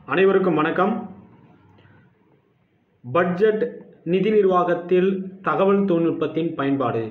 அனைவருக்கும் வணக்கம் பட்ஜெட் நிதி நிர்வாகத்தில் தகவல் தொழில்நுட்பத்தின் பயன்பாடு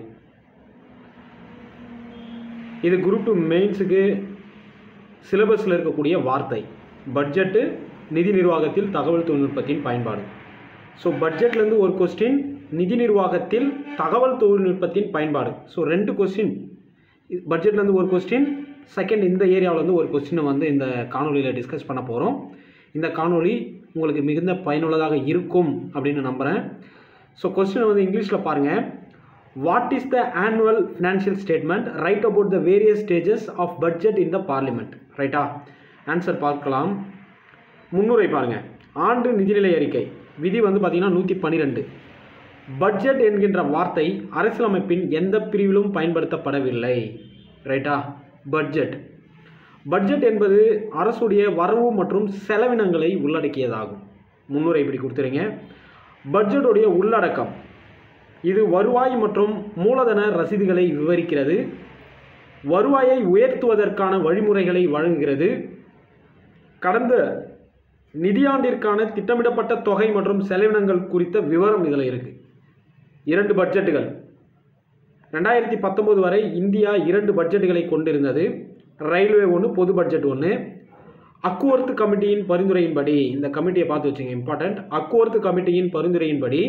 இது குரூப் டூ மெயின்ஸுக்கு சிலபஸில் இருக்கக்கூடிய வார்த்தை பட்ஜெட்டு நிதி நிர்வாகத்தில் தகவல் தொழில்நுட்பத்தின் பயன்பாடு ஸோ பட்ஜெட்லேருந்து ஒரு கொஸ்டின் நிதி நிர்வாகத்தில் தகவல் தொழில்நுட்பத்தின் பயன்பாடு ஸோ ரெண்டு கொஸ்டின் பட்ஜெட்லேருந்து ஒரு கொஸ்டின் செகண்ட் இந்த ஏரியாவிலேருந்து ஒரு கொஸ்டினை வந்து இந்த காணொலியில் டிஸ்கஸ் பண்ண போகிறோம் இந்த காணொளி உங்களுக்கு மிகுந்த பயனுள்ளதாக இருக்கும் அப்படின்னு நம்புகிறேன் ஸோ கொஸ்டினை வந்து இங்கிலீஷில் பாருங்கள் what is the annual financial statement write about the various stages of budget in the parliament ரைட்டா ஆன்சர் பார்க்கலாம் முன்னுரை பாருங்கள் ஆண்டு நிதிநிலை அறிக்கை விதி வந்து பார்த்திங்கன்னா நூற்றி பன்னிரெண்டு பட்ஜெட் என்கின்ற வார்த்தை அரசியலமைப்பின் எந்த பிரிவிலும் பயன்படுத்தப்படவில்லை ரைட்டா பட்ஜெட் பட்ஜெட் என்பது அரசுடைய வரவு மற்றும் செலவினங்களை உள்ளடக்கியதாகும் முன்னுரை இப்படி கொடுத்துருங்க பட்ஜெட்டுடைய உள்ளடக்கம் இது வருவாய் மற்றும் மூலதன ரசீதுகளை விவரிக்கிறது வருவாயை உயர்த்துவதற்கான வழிமுறைகளை வழங்குகிறது கடந்த நிதியாண்டிற்கான திட்டமிடப்பட்ட தொகை மற்றும் செலவினங்கள் குறித்த விவரம் இதில் இருக்குது இரண்டு பட்ஜெட்டுகள் ரெண்டாயிரத்தி பத்தொம்போது வரை இந்தியா இரண்டு பட்ஜெட்டுகளை கொண்டிருந்தது ரயில்வே ஒன்று பொது பட்ஜெட் ஒன்று அக்குவர்த்து கமிட்டியின் பரிந்துரையின்படி இந்த கமிட்டியை பார்த்து வச்சுங்க இம்பார்ட்டண்ட் அக்குவர்த்து கமிட்டியின் பரிந்துரையின்படி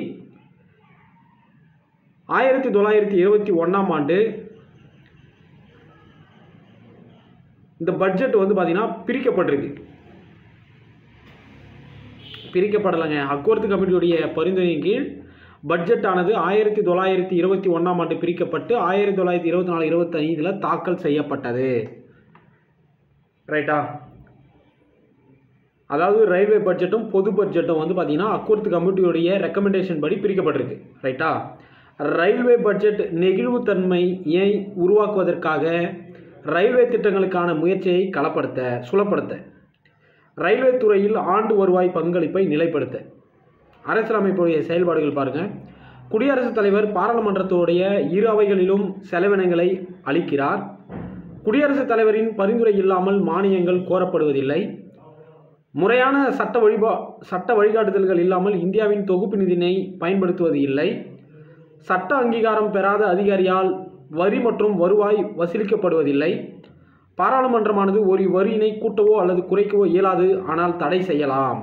ஆயிரத்தி தொள்ளாயிரத்தி இருபத்தி ஒன்றாம் ஆண்டு இந்த பட்ஜெட் வந்து பார்த்திங்கன்னா பிரிக்கப்பட்டிருக்கு பிரிக்கப்படலைங்க அக்குவர்த்து கமிட்டியுடைய பரிந்துரையின் கீழ் பட்ஜெட் ஆனது ஆயிரத்தி தொள்ளாயிரத்தி இருபத்தி ஒன்றாம் ஆண்டு பிரிக்கப்பட்டு ஆயிரத்தி தொள்ளாயிரத்தி இருபத்தி நாலு இருபத்தைந்தில் தாக்கல் செய்யப்பட்டது ரைட்டா அதாவது ரயில்வே பட்ஜெட்டும் பொது பட்ஜெட்டும் வந்து பார்த்திங்கன்னா அக்குவர்த்து கமிட்டியுடைய ரெக்கமெண்டேஷன் படி பிரிக்கப்பட்டிருக்கு ரைட்டா ரயில்வே பட்ஜெட் நெகிழ்வுத்தன்மையை உருவாக்குவதற்காக ரயில்வே திட்டங்களுக்கான முயற்சியை களப்படுத்த சுலப்படுத்த ரயில்வே துறையில் ஆண்டு வருவாய் பங்களிப்பை நிலைப்படுத்த அரசியலமைப்புடைய செயல்பாடுகள் பாருங்கள் குடியரசுத் தலைவர் பாராளுமன்றத்துடைய இரு அவைகளிலும் செலவினங்களை அளிக்கிறார் குடியரசுத் தலைவரின் பரிந்துரை இல்லாமல் மானியங்கள் கோரப்படுவதில்லை முறையான சட்ட வழிபா சட்ட வழிகாட்டுதல்கள் இல்லாமல் இந்தியாவின் தொகுப்பு நிதியினை பயன்படுத்துவது இல்லை சட்ட அங்கீகாரம் பெறாத அதிகாரியால் வரி மற்றும் வருவாய் வசூலிக்கப்படுவதில்லை பாராளுமன்றமானது ஒரு வரியினை கூட்டவோ அல்லது குறைக்கவோ இயலாது ஆனால் தடை செய்யலாம்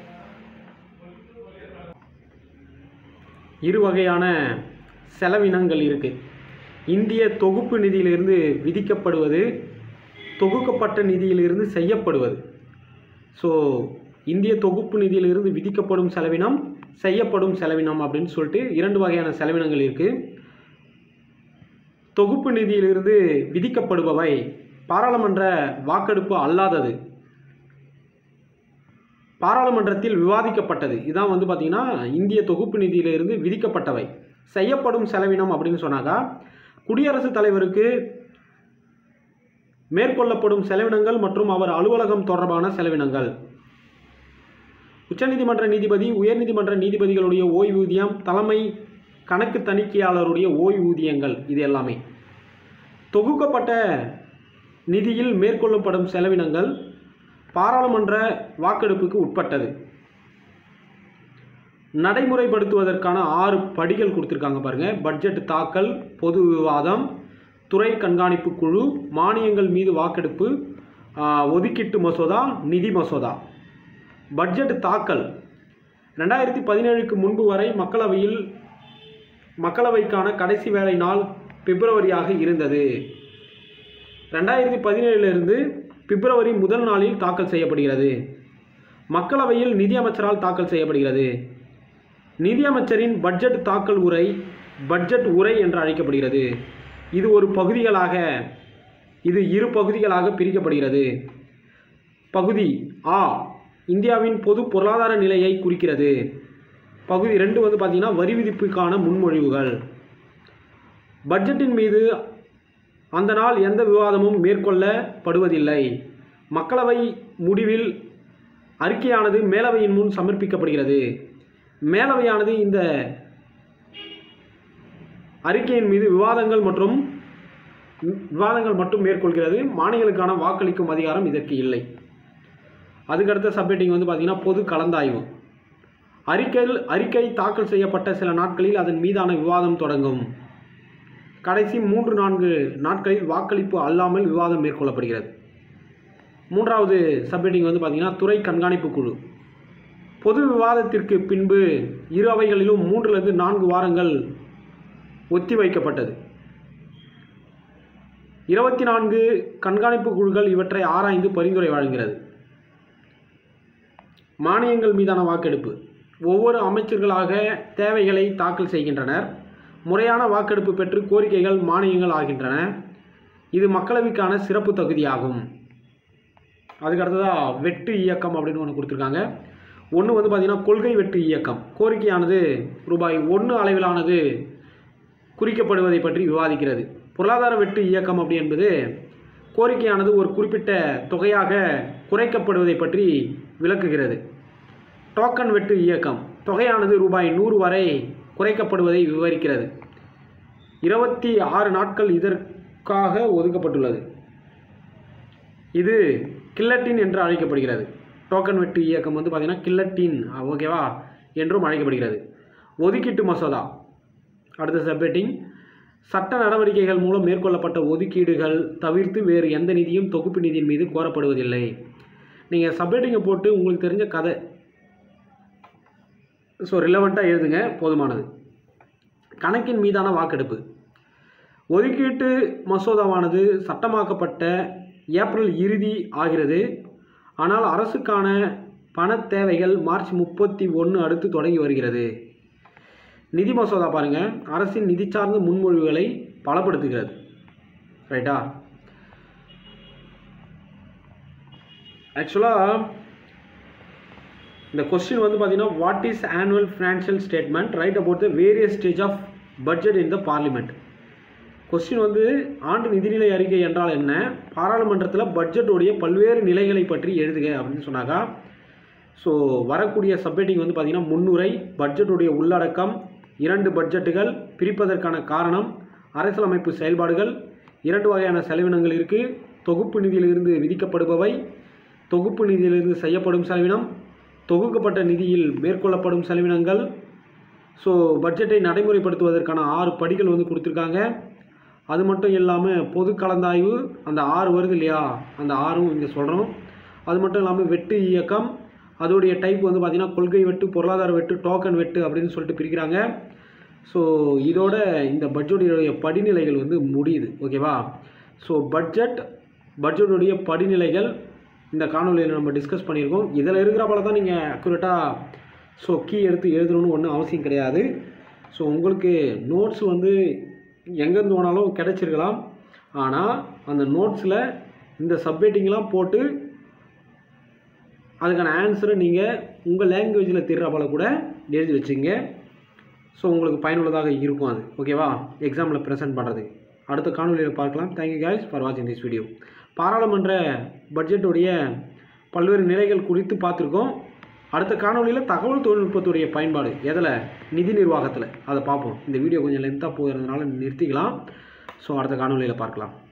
இரு வகையான செலவினங்கள் இருக்குது இந்திய தொகுப்பு நிதியிலிருந்து விதிக்கப்படுவது தொகுக்கப்பட்ட நிதியிலிருந்து செய்யப்படுவது ஸோ இந்திய தொகுப்பு நிதியிலிருந்து விதிக்கப்படும் செலவினம் செய்யப்படும் செலவினம் அப்படின்னு சொல்லிட்டு இரண்டு வகையான செலவினங்கள் இருக்குது தொகுப்பு நிதியிலிருந்து விதிக்கப்படுபவை பாராளுமன்ற வாக்கெடுப்பு அல்லாதது பாராளுமன்றத்தில் விவாதிக்கப்பட்டது இதான் வந்து பார்த்திங்கன்னா இந்திய தொகுப்பு நிதியிலிருந்து விதிக்கப்பட்டவை செய்யப்படும் செலவினம் அப்படின்னு சொன்னாக்கா குடியரசுத் தலைவருக்கு மேற்கொள்ளப்படும் செலவினங்கள் மற்றும் அவர் அலுவலகம் தொடர்பான செலவினங்கள் உச்சநீதிமன்ற நீதிபதி உயர்நீதிமன்ற நீதிபதிகளுடைய ஓய்வூதியம் தலைமை கணக்கு தணிக்கையாளருடைய ஓய்வூதியங்கள் இது எல்லாமே தொகுக்கப்பட்ட நிதியில் மேற்கொள்ளப்படும் செலவினங்கள் பாராளுமன்ற வாக்கெடுப்புக்கு உட்பட்டது நடைமுறைப்படுத்துவதற்கான ஆறு படிகள் கொடுத்துருக்காங்க பாருங்கள் பட்ஜெட் தாக்கல் பொது விவாதம் துறை கண்காணிப்பு குழு மானியங்கள் மீது வாக்கெடுப்பு ஒதுக்கீட்டு மசோதா நிதி மசோதா பட்ஜெட் தாக்கல் ரெண்டாயிரத்தி பதினேழுக்கு முன்பு வரை மக்களவையில் மக்களவைக்கான கடைசி வேலை நாள் பிப்ரவரியாக இருந்தது ரெண்டாயிரத்தி பதினேழுலேருந்து பிப்ரவரி முதல் நாளில் தாக்கல் செய்யப்படுகிறது மக்களவையில் நிதியமைச்சரால் தாக்கல் செய்யப்படுகிறது நிதியமைச்சரின் பட்ஜெட் தாக்கல் உரை பட்ஜெட் உரை என்று அழைக்கப்படுகிறது இது ஒரு பகுதிகளாக இது இரு பகுதிகளாக பிரிக்கப்படுகிறது பகுதி ஆ இந்தியாவின் பொது பொருளாதார நிலையை குறிக்கிறது பகுதி ரெண்டு வந்து பார்த்திங்கன்னா வரி விதிப்புக்கான முன்மொழிவுகள் பட்ஜெட்டின் மீது அந்த நாள் எந்த விவாதமும் மேற்கொள்ளப்படுவதில்லை மக்களவை முடிவில் அறிக்கையானது மேலவையின் முன் சமர்ப்பிக்கப்படுகிறது மேலவையானது இந்த அறிக்கையின் மீது விவாதங்கள் மற்றும் விவாதங்கள் மட்டும் மேற்கொள்கிறது மானியங்களுக்கான வாக்களிக்கும் அதிகாரம் இதற்கு இல்லை அதுக்கடுத்த சப்ஹெட்டிங் வந்து பார்த்திங்கன்னா பொது கலந்தாய்வு அறிக்கையில் அறிக்கை தாக்கல் செய்யப்பட்ட சில நாட்களில் அதன் மீதான விவாதம் தொடங்கும் கடைசி மூன்று நான்கு நாட்களில் வாக்களிப்பு அல்லாமல் விவாதம் மேற்கொள்ளப்படுகிறது மூன்றாவது சப்ஹெட்டிங் வந்து பார்த்திங்கன்னா துறை கண்காணிப்பு குழு பொது விவாதத்திற்கு பின்பு இரு அவைகளிலும் மூன்றிலிருந்து நான்கு வாரங்கள் ஒத்திவைக்கப்பட்டது இருபத்தி நான்கு கண்காணிப்பு குழுக்கள் இவற்றை ஆராய்ந்து பரிந்துரை வழங்குகிறது மானியங்கள் மீதான வாக்கெடுப்பு ஒவ்வொரு அமைச்சர்களாக தேவைகளை தாக்கல் செய்கின்றனர் முறையான வாக்கெடுப்பு பெற்று கோரிக்கைகள் மானியங்கள் ஆகின்றன இது மக்களவைக்கான சிறப்பு தகுதியாகும் அதுக்கு அடுத்ததாக வெட்டு இயக்கம் அப்படின்னு ஒன்று கொடுத்துருக்காங்க ஒன்று வந்து பார்த்திங்கன்னா கொள்கை வெட்டு இயக்கம் கோரிக்கையானது ரூபாய் ஒன்று அளவிலானது குறிக்கப்படுவதை பற்றி விவாதிக்கிறது பொருளாதார வெட்டு இயக்கம் அப்படி என்பது கோரிக்கையானது ஒரு குறிப்பிட்ட தொகையாக குறைக்கப்படுவதை பற்றி விளக்குகிறது டோக்கன் வெட்டு இயக்கம் தொகையானது ரூபாய் நூறு வரை குறைக்கப்படுவதை விவரிக்கிறது இருபத்தி ஆறு நாட்கள் இதற்காக ஒதுக்கப்பட்டுள்ளது இது கில்லட்டின் என்று அழைக்கப்படுகிறது டோக்கன் வெட்டு இயக்கம் வந்து பார்த்திங்கன்னா கில்லட்டின் ஓகேவா என்றும் அழைக்கப்படுகிறது ஒதுக்கீட்டு மசோதா அடுத்த சப்ஹெட்டிங் சட்ட நடவடிக்கைகள் மூலம் மேற்கொள்ளப்பட்ட ஒதுக்கீடுகள் தவிர்த்து வேறு எந்த நிதியும் தொகுப்பு நிதியின் மீது கோரப்படுவதில்லை நீங்கள் சப்ஹெட்டிங்கை போட்டு உங்களுக்கு தெரிஞ்ச கதை ஸோ ரிலவெண்ட்டாக எழுதுங்க போதுமானது கணக்கின் மீதான வாக்கெடுப்பு ஒதுக்கீட்டு மசோதாவானது சட்டமாக்கப்பட்ட ஏப்ரல் இறுதி ஆகிறது ஆனால் அரசுக்கான பண தேவைகள் மார்ச் முப்பத்தி ஒன்று அடுத்து தொடங்கி வருகிறது நிதி மசோதா பாருங்கள் அரசின் நிதி சார்ந்த முன்மொழிவுகளை பலப்படுத்துகிறது ரைட்டா ஆக்சுவலாக இந்த கொஸ்டின் வந்து பார்த்தீங்கன்னா what is annual financial statement write about the various stage of budget in the parliament question வந்து ஆண்டு நிதிநிலை அறிக்கை என்றால் என்ன பாராளுமன்றத்தில் பட்ஜெட்டுடைய பல்வேறு நிலைகளை பற்றி எழுதுக அப்படின்னு சொன்னாக்கா ஸோ வரக்கூடிய சப்மிட்டிங் வந்து பார்த்திங்கன்னா முன்னுரை பட்ஜெட்டுடைய உள்ளடக்கம் இரண்டு பட்ஜெட்டுகள் பிரிப்பதற்கான காரணம் அரசியலமைப்பு செயல்பாடுகள் இரண்டு வகையான செலவினங்கள் இருக்குது தொகுப்பு நிதியிலிருந்து விதிக்கப்படுபவை தொகுப்பு நிதியிலிருந்து செய்யப்படும் செலவினம் தொகுக்கப்பட்ட நிதியில் மேற்கொள்ளப்படும் செலவினங்கள் ஸோ பட்ஜெட்டை நடைமுறைப்படுத்துவதற்கான ஆறு படிகள் வந்து கொடுத்துருக்காங்க அது மட்டும் இல்லாமல் பொது கலந்தாய்வு அந்த ஆறு வருது இல்லையா அந்த ஆறும் இங்கே சொல்கிறோம் அது மட்டும் இல்லாமல் வெட்டு இயக்கம் அதோடைய டைப் வந்து பார்த்திங்கன்னா கொள்கை வெட்டு பொருளாதார வெட்டு டோக்கன் வெட்டு அப்படின்னு சொல்லிட்டு பிரிக்கிறாங்க ஸோ இதோட இந்த பட்ஜெட்டுடைய படிநிலைகள் வந்து முடியுது ஓகேவா ஸோ பட்ஜெட் பட்ஜெட்டுடைய படிநிலைகள் இந்த காணொலியில் நம்ம டிஸ்கஸ் பண்ணியிருக்கோம் இதில் இருக்கிற போல தான் நீங்கள் அக்குரேட்டாக ஸோ கீ எடுத்து எழுதணும்னு ஒன்றும் அவசியம் கிடையாது ஸோ உங்களுக்கு நோட்ஸ் வந்து எங்கேருந்து வேணாலும் கிடைச்சிருக்கலாம் ஆனால் அந்த நோட்ஸில் இந்த சப்மிட்டிங்லாம் போட்டு அதுக்கான ஆன்சரை நீங்கள் உங்கள் லாங்குவேஜில் தெரிகிற போல கூட எழுதி வச்சுங்க ஸோ உங்களுக்கு பயனுள்ளதாக இருக்கும் அது ஓகேவா எக்ஸாமில் ப்ரெசென்ட் பண்ணுறதுக்கு அடுத்த காணொலியில் பார்க்கலாம் தேங்க்யூ guys ஃபார் வாட்சிங் திஸ் வீடியோ பாராளுமன்ற பட்ஜெட்டுடைய பல்வேறு நிலைகள் குறித்து பார்த்துருக்கோம் அடுத்த காணொலியில் தகவல் தொழில்நுட்பத்துடைய பயன்பாடு எதில் நிதி நிர்வாகத்தில் அதை பார்ப்போம் இந்த வீடியோ கொஞ்சம் லென்த்தாக போகிறதுனால நிறுத்திக்கலாம் ஸோ அடுத்த காணொலியில் பார்க்கலாம்